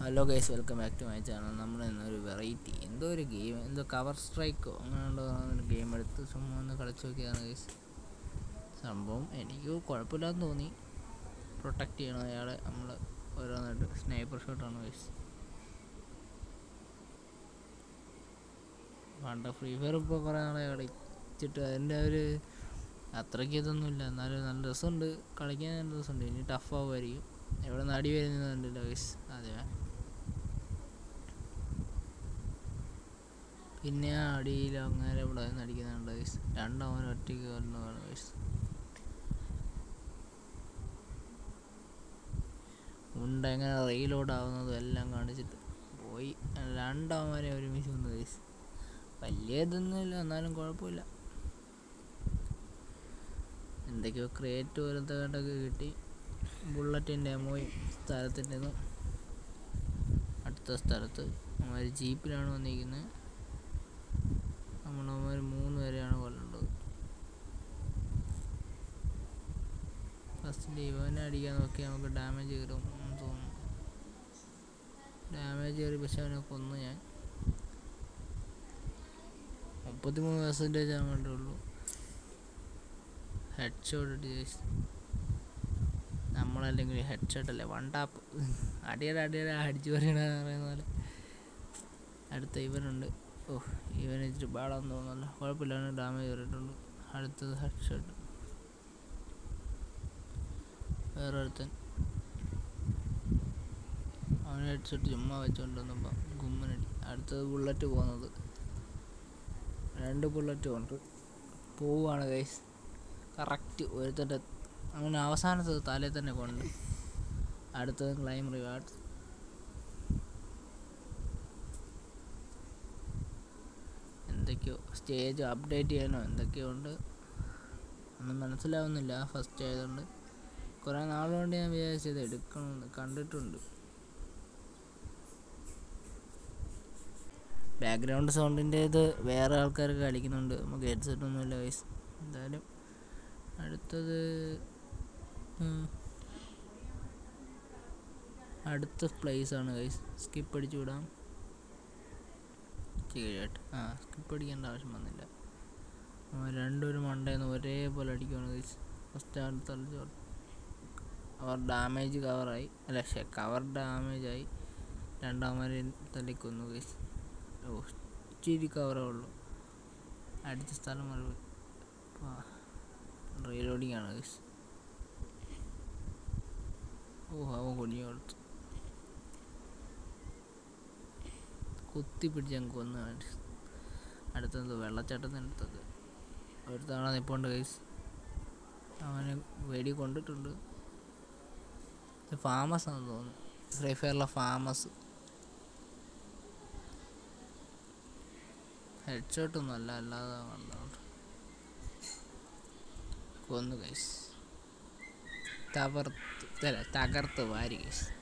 hello guys welcome back to my channel നമ്മൾ ഇന്നൊരു variety എന്തോ ഒരു ഗെയിം എന്തോ കവർ സ്ട്രൈക്കോ അങ്ങനെ ഒരു ഗെയിം എടുത്ത് ചുമ്മാ ഒന്ന് കളിച്ച് നോക്കിയതാണ് ഗൈസ് സംഭവം എനിക്ക് കുഴപ്പമില്ലാന്ന് തോന്നി പ്രൊട്ടക്റ്റ് ചെയ്യണം അയാളെ നമ്മൾ ഓരോന്നായിട്ട് സ്നൈപ്പർ ഷോട്ടാണ് ഗൈസ് പണ്ട് ഫ്രീ ഫയർ ഇപ്പോൾ കുറേ നാളെ കളിച്ചിട്ട് അതിൻ്റെ ഒരു അത്രയ്ക്ക് ഇതൊന്നുമില്ല എന്നാലും നല്ല രസമുണ്ട് കളിക്കാൻ നല്ല രസമുണ്ട് ഇനി ടഫ് ആവുമായിരിക്കും എവിടെ നിന്ന് അടി വരുന്നുണ്ടല്ലോ ഗൈസ് അതെ പിന്നെ ആ അടിയിൽ അങ്ങനെ ഇവിടെ നിന്ന് അടിക്കുന്നുണ്ട് ഗൈസ് രണ്ടവൻ ഒറ്റയ്ക്ക് വരുന്നതാണ് ഗൈസ് ഉണ്ട എങ്ങനെ റീലോഡ് ആവുന്നതും എല്ലാം കാണിച്ചിട്ട് പോയി രണ്ടവന്മാരെ ഒരുമിച്ച് വന്നു ഗൈസ് വലിയ ഇതൊന്നുമില്ല എന്നാലും കുഴപ്പമില്ല എന്തൊക്കെയോ ക്രിയേറ്റ് പോലത്തെ കണ്ടൊക്കെ കിട്ടി ബുള്ളറ്റിൻ്റെ എമോയും സ്ഥലത്തിൻ്റെ അടുത്ത സ്ഥലത്ത് അവന്മാർ ജീപ്പിലാണ് വന്നിരിക്കുന്നത് നമ്മളവന്മാർ മൂന്ന് പേരെയാണ് കൊല്ലേണ്ടത് ഫസ്റ്റ് ഇവനെ അടിക്കാൻ നോക്കി നമുക്ക് ഡാമേജ് കയറും എന്ന് തോന്നുന്നു ഡാമേജ് കയറി പക്ഷെ അവനെ കൊന്നു ഞാൻ മുപ്പത്തിമൂന്ന് പെർസെൻറ്റേജ് ആകണ്ടേ ഉള്ളൂ ഹെഡ് ഷോട്ട് അടിച്ച് നമ്മളല്ലെങ്കിൽ ഹെഡ് ഷോട്ട് അല്ലേ വൺ ടാപ്പ് അടിയുടെ അടിയുടെ അടിച്ചു പറയണ പറയുന്ന പോലെ അടുത്ത ഇവനുണ്ട് ഓ ഇവന് ഇച്ചിരി പാടാന്ന് തോന്നുന്നല്ലോ കുഴപ്പമില്ല അവന് ഡാമേജ് കയറിയിട്ടുണ്ട് അടുത്തത് ഹെഡ് ഷോട്ട് വേറെ ഒരുത്തൻ അവന് ഹെഡ് ഷോട്ട് ചുമ്മാ വെച്ചുകൊണ്ട് വന്നപ്പോൾ ഗുമ്മനടി അടുത്തത് ബുള്ളറ്റ് പോകുന്നത് രണ്ട് ബുള്ളറ്റും ഉണ്ട് പോവുകയാണ് ഗൈസ് കറക്റ്റ് ഒരുത്തൻ്റെ അങ്ങനെ അവസാനത്തത് തലയിൽ തന്നെ കൊണ്ട് അടുത്തത് ക്ലൈം റിവാർഡ്സ് എന്തൊക്കെയോ സ്റ്റേജ് അപ്ഡേറ്റ് ചെയ്യാനോ എന്തൊക്കെയോ ഉണ്ട് ഒന്നും മനസ്സിലാവുന്നില്ല ഫസ്റ്റ് ആയതുകൊണ്ട് കുറേ നാളുകൊണ്ട് ഞാൻ വിചാരിച്ചത് എടുക്കണമെന്ന് കണ്ടിട്ടുണ്ട് ബാക്ക്ഗ്രൗണ്ട് സൗണ്ടിൻ്റെ ഇത് വേറെ ആൾക്കാരൊക്കെ കളിക്കുന്നുണ്ട് നമുക്ക് ഹെഡ്സെറ്റ് ഒന്നുമില്ല വയസ്സ് എന്തായാലും അടുത്തത് അടുത്ത പ്ലേസ് ആണ് ഗൈസ് സ്കിപ്പ് അടിച്ചു വിടാം കീഴായിട്ട് ആ സ്കിപ്പ് അടിക്കേണ്ട ആവശ്യം വന്നില്ല രണ്ടുപേരും മണ്ടേന്ന് ഒരേപോലെ അടിക്കുകയാണ് ഗൈസ് ഫസ്റ്റ് അടുത്ത അവർ ഡാമേജ് കവറായി അല്ല ഷേ കവർ ഡാമേജ് ആയി രണ്ടാമരെ തല്ലിക്കൊന്നു ഗൈസ് ഓ ഇച്ചിരി കവറേ ഉള്ളൂ അടിച്ച സ്ഥലം മറവ് റീലോഡിങ് ആണ് ഗൈസ് ഓ അവൻ കുഞ്ഞു കൊടുത്തു കുത്തി പിടിച്ച് ഞങ്ങൾക്ക് കൊന്നു അടുത്തത് വെള്ളച്ചാട്ടത്തിൻ്റെ അടുത്തത് ഒരു തവണ നിൽപ്പുണ്ട് ഗൈസ് അവനെ വെടി കൊണ്ടിട്ടുണ്ട് ഫാമസ് ആണെന്ന് തോന്നുന്നു ഫ്രീ ഫയറിലെ ഫാമസ് ഹെഡ് ഷോട്ടൊന്നും അല്ല അല്ലാതെ കണ്ടോണ്ട് കൊന്നു ഗൈസ് തകർത്ത് അല്ല തകർത്ത് വാരി ഗൈസ്